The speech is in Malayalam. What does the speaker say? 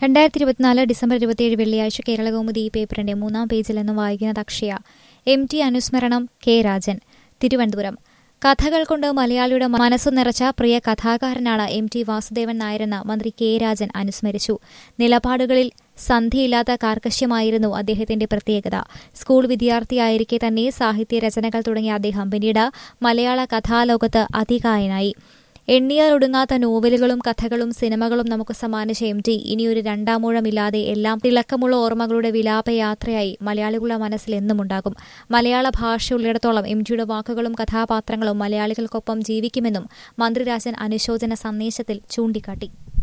രണ്ടായിരത്തി ഇരുപത്തിനാല് ഡിസംബർ ഇരുപത്തിയേഴ് വെള്ളിയാഴ്ച കേരളകൗമുദി ഈ പേപ്പറിന്റെ മൂന്നാം പേജിൽ നിന്ന് വായിക്കുന്നത് അക്ഷയ എം ടി അനുസ്മരണം കെ രാജൻ തിരുവനന്തപുരം കഥകൾ കൊണ്ട് മലയാളിയുടെ മനസ്സു നിറച്ച പ്രിയ കഥാകാരനാണ് എം ടി വാസുദേവൻ നായരെന്ന് മന്ത്രി കെ രാജൻ അനുസ്മരിച്ചു നിലപാടുകളിൽ സന്ധിയില്ലാത്ത കാർക്കശ്യമായിരുന്നു അദ്ദേഹത്തിന്റെ പ്രത്യേകത സ്കൂൾ വിദ്യാർത്ഥിയായിരിക്കെ തന്നെ സാഹിത്യ രചനകൾ തുടങ്ങിയ അദ്ദേഹം പിന്നീട് മലയാള കഥാലോകത്ത് അതികായനായി എണ്ണിയാലൊടുങ്ങാത്ത നോവലുകളും കഥകളും സിനിമകളും നമുക്ക് സമ്മാനിച്ച എം ടി ഇനിയൊരു രണ്ടാമൂഴമില്ലാതെ എല്ലാം തിളക്കമുള്ള ഓർമ്മകളുടെ വിലാപയാത്രയായി മലയാളികളുടെ മനസ്സിൽ എന്നുമുണ്ടാകും മലയാള ഭാഷ ഉള്ളിടത്തോളം എം ജിയുടെ വാക്കുകളും കഥാപാത്രങ്ങളും മലയാളികൾക്കൊപ്പം ജീവിക്കുമെന്നും മന്ത്രി രാജൻ അനുശോചന സന്ദേശത്തിൽ ചൂണ്ടിക്കാട്ടി